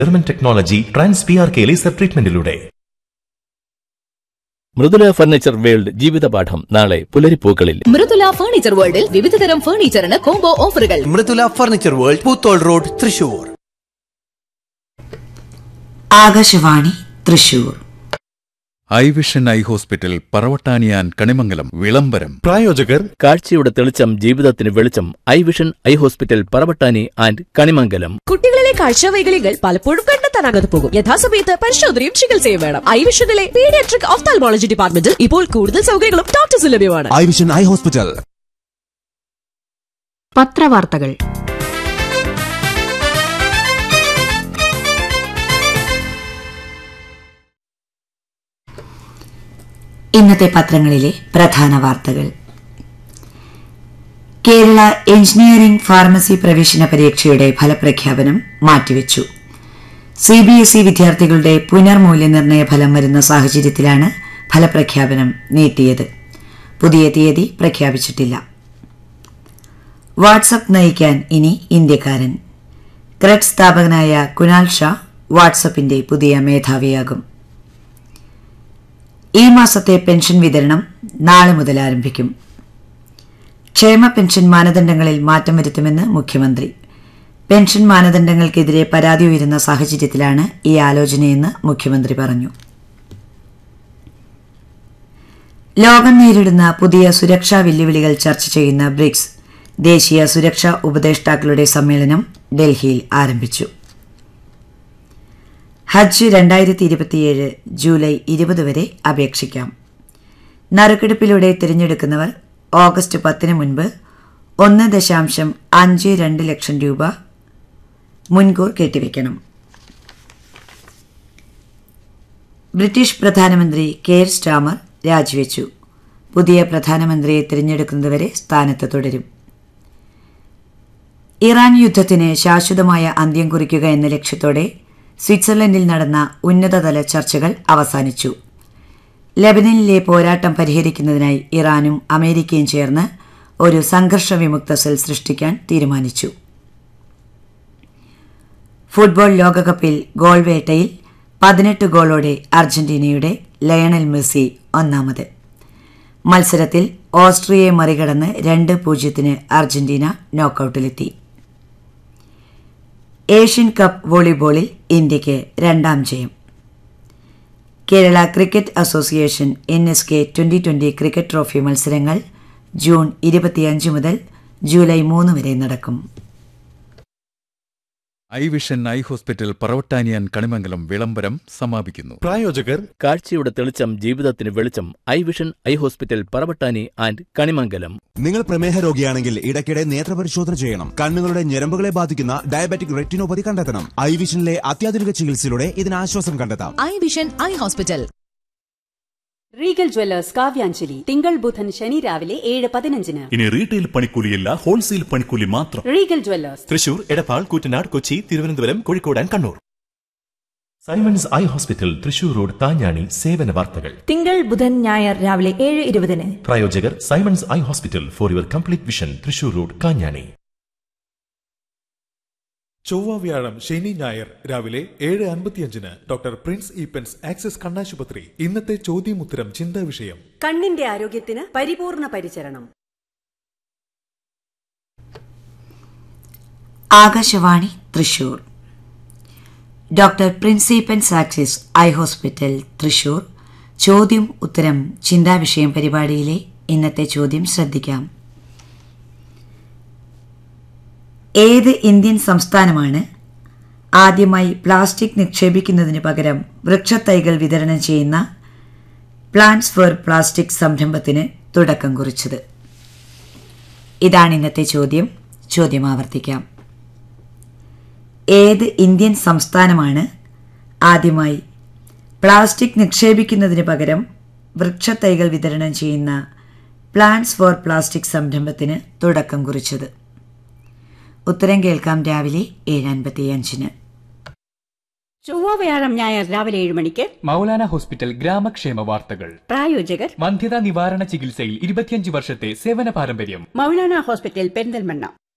German technology trans P R K laser ട്രീറ്റ്മെന്റിലൂടെ Mridula furniture world ജീവിതപാഠം നാളെ പുലരിപ്പൂക്കളിൽ മൃദുല ഫർണിച്ചർ വേൾഡിൽ വിവിധതരം ഫർണിച്ചറിന് കോംബോ ഓഫറുകൾ Mridula furniture world Poothol road Thrissur Akashvani Thrissur eye vision eye hospital പറവട്ടാനിയാൻ കണിമംഗലം വിളംബരം പ്രായോജകർ കാഴ്ചയുടെ തെളിച്ചം ജീവിതത്തിന് വെളിച്ചം eye vision eye hospital Paravattani and Kanimangalam കുട്ടികളിലെ കാഴ്ചവൈകല്യങ്ങൾ പലപ്പോഴും കണ്ടെത്താനാകാതെ പോകും യഥാസമയത്ത് പരിശോധനയും ചികിത്സയും വേണം ഐവിഷനിലെ പീഡിയാട്രിക് ഓഫ്താൽമോളജി ഡിപ്പാർട്ട്മെന്റിൽ ഇപ്പോൾ കൂടുതൽ സൗകര്യങ്ങളും ഡോക്ടേഴ്സ് ലഭ്യമാണ് ഐ വിഷൻ ഐ ഹോസ്പിറ്റൽ പത്രവാർത്തകൾ ഇന്നത്തെ പത്രങ്ങളിലെ പ്രധാന വാർത്തകൾ കേരള എഞ്ചിനീയറിംഗ് ഫാർമസി പ്രവേശന പരീക്ഷയുടെ ഫലപ്രഖ്യാപനം മാറ്റിവെച്ചു സി ബി എസ് ഇ വിദ്യാർത്ഥികളുടെ പുനർമൂല്യനിർണ്ണയ ഫലം വരുന്ന സാഹചര്യത്തിലാണ് ഫലപ്രഖ്യാപനം നീട്ടിയത് പുതിയ തീയതി പ്രഖ്യാപിച്ചിട്ടില്ല വാട്സപ്പ് നയിക്കാൻ ഇനി ഇന്ത്യക്കാരൻ ക്രെഡ് സ്ഥാപകനായ കുനാൽ ഷാ വാട്സപ്പിന്റെ പുതിയ മേധാവിയാകും ഈ മാസത്തെ പെൻഷൻ വിതരണം നാളെ മുതൽ ആരംഭിക്കും ക്ഷേമ പെൻഷൻ മാനദണ്ഡങ്ങളിൽ മാറ്റം വരുത്തുമെന്ന് മുഖ്യമന്ത്രി പെൻഷൻ മാനദണ്ഡങ്ങൾക്കെതിരെ പരാതി ഉയരുന്ന സാഹചര്യത്തിലാണ് ഈ ആലോചനയെന്ന് മുഖ്യമന്ത്രി പറഞ്ഞു ലോകം നേരിടുന്ന പുതിയ സുരക്ഷാ വെല്ലുവിളികൾ ചർച്ച ചെയ്യുന്ന ബ്രിക്സ് ദേശീയ സുരക്ഷാ ഉപദേഷ്ടാക്കളുടെ സമ്മേളനം ഡൽഹിയിൽ ആരംഭിച്ചു ഹജ്ജ് രണ്ടായിരത്തി ഇരുപത്തിയേഴ് ജൂലൈ ഇരുപത് വരെ അപേക്ഷിക്കാം നറുക്കെടുപ്പിലൂടെ തിരഞ്ഞെടുക്കുന്നവർ ഓഗസ്റ്റ് പത്തിന് മുൻപ് ഒന്ന് ദശാംശം അഞ്ച് രണ്ട് ലക്ഷം രൂപ മുൻകൂർ കെട്ടിവെക്കണം ബ്രിട്ടീഷ് പ്രധാനമന്ത്രി കെയർ സ്റ്റാമർ രാജിവെച്ചു പുതിയ പ്രധാനമന്ത്രിയെ തിരഞ്ഞെടുക്കുന്നതുവരെ സ്ഥാനത്ത് തുടരും ഇറാൻ യുദ്ധത്തിന് ശാശ്വതമായ അന്ത്യം കുറിക്കുക എന്ന ലക്ഷ്യത്തോടെ സ്വിറ്റ്സർലൻഡിൽ നടന്ന ഉന്നതതല ചർച്ചകൾ അവസാനിച്ചു ലെബനനിലെ പോരാട്ടം പരിഹരിക്കുന്നതിനായി ഇറാനും അമേരിക്കയും ചേർന്ന് ഒരു സംഘർഷ വിമുക്ത സെൽ സൃഷ്ടിക്കാൻ തീരുമാനിച്ചു ഫുട്ബോൾ ലോകകപ്പിൽ ഗോൾ വേട്ടയിൽ പതിനെട്ട് ഗോളോടെ അർജന്റീനയുടെ ലയണൽ മെസ്സി ഒന്നാമത് മത്സരത്തിൽ ഓസ്ട്രിയയെ മറികടന്ന് രണ്ട് പൂജ്യത്തിന് അർജന്റീന നോക്കൌട്ടിലെത്തി ഏഷ്യൻ കപ്പ് വോളിബോളിൽ ഇന്ത്യയ്ക്ക് രണ്ടാം ജയം Kerala cricket association N S K twenty twenty cricket trophy മത്സരങ്ങൾ ജൂൺ ഇരുപത്തിയഞ്ച് മുതൽ ജൂലൈ മൂന്ന് വരെ നടക്കും ഐ വിഷൻ ഐ ഹോസ്പിറ്റൽ പറവട്ടാനിയാൻ കണിമംഗലം വിളംബരം സമാപിക്കുന്നു പ്രായോജകർ കാഴ്ചയുടെ തെളിച്ചം ജീവിതത്തിന് വെളിച്ചം eye vision eye hospital Paravattani and Kanimangalam നിങ്ങൾ പ്രമേഹ രോഗിയാണെങ്കിൽ ഇടയ്ക്കിടെ നേത്രപരിശോധന ചെയ്യണം കണ്ണുകളുടെ ഞരമ്പുകളെ ബാധിക്കുന്ന ഡയബറ്റിക് റെറ്റിനോപ്പതി കണ്ടെത്തണം ഐ വിഷനിലെ അത്യാധുനിക ചികിത്സയിലൂടെ ഇതിന് ആശ്വാസം കണ്ടെത്താം I vision eye hospital Regal jewellers Kavyanjali തിങ്കൾ ബുധൻ ശനി രാവിലെ ഏഴ് പതിനഞ്ചിന് ഇനി റീറ്റെയിൽ പണിക്കൂലിയല്ല ഹോൾസെയിൽ പണിക്കൂലി മാത്രം Regal jewellers Thrissur Edappal Koottanad Kochi Thiruvananthapuram Kozhikode and Kannur Simons eye hospital Thrissur road Thanjani സേവന വാർത്തകൾ തിങ്കൾ ബുധൻ ഞായർ രാവിലെ ഏഴ് ഇരുപതിന് പ്രായോജകർ Simons eye hospital for your complete vision Thrissur road Kanjani ചൊവ്വ വ്യാഴം ശനി ഞായർ രാവിലെ ഏഴ് അൻപത്തിയഞ്ചിന് ഡോക്ടർ പ്രിൻസ് ഈപ്പൻസ് ആക്സിസ് കണ്ണാശുപത്രി ഇന്നത്തെ ചോദ്യമുത്തരം ചിന്താ വിഷയം കണ്ണിന്റെ ആരോഗ്യത്തിന് പരിപൂർണ പരിചരണം ആകാശവാണി തൃശൂർ ഡോക്ടർ പ്രിൻസിപ്പൻ സാക്സിസ് ഐ ഹോസ്പിറ്റൽ തൃശൂർ ചോദ്യം ഉത്തരം ചിന്താവിഷയം പരിപാടിയിലെ ഇന്നത്തെ ചോദ്യം ശ്രദ്ധിക്കാം ഏത് ഇന്ത്യൻ സംസ്ഥാനമാണ് ആദ്യമായി പ്ലാസ്റ്റിക് നിക്ഷേപിക്കുന്നതിന് പകരം വൃക്ഷത്തൈകൾ വിതരണം ചെയ്യുന്ന പ്ലാന്റ്സ് ഫോർ പ്ലാസ്റ്റിക് സംരംഭത്തിന് തുടക്കം കുറിച്ചത് ഇതാണ് ഇന്നത്തെ ചോദ്യം ചോദ്യം ആവർത്തിക്കാം ഏത് ഇന്ത്യൻ സംസ്ഥാനമാണ് ആദ്യമായി പ്ലാസ്റ്റിക് നിക്ഷേപിക്കുന്നതിന് പകരം വൃക്ഷത്തൈകൾ വിതരണം ചെയ്യുന്ന പ്ലാന്റ്സ് ഫോർ പ്ലാസ്റ്റിക് സംരംഭത്തിന് തുടക്കം കുറിച്ചത് ഉത്തരം കേൾക്കാം രാവിലെ ഏഴ് അൻപത്തിയഞ്ചിന് ചൊവ്വ വ്യാഴം ഞായർ രാവിലെ ഏഴ് മണിക്ക് മൗലാന ഹോസ്പിറ്റൽ ഗ്രാമക്ഷേമ വാർത്തകൾ പ്രായോജകർ വന്ധ്യതാ നിവാരണ ചികിത്സയിൽ ഇരുപത്തിയഞ്ച് വർഷത്തെ സേവന പാരമ്പര്യം മൗലാന ഹോസ്പിറ്റൽ പെരിന്തൽമണ്ണ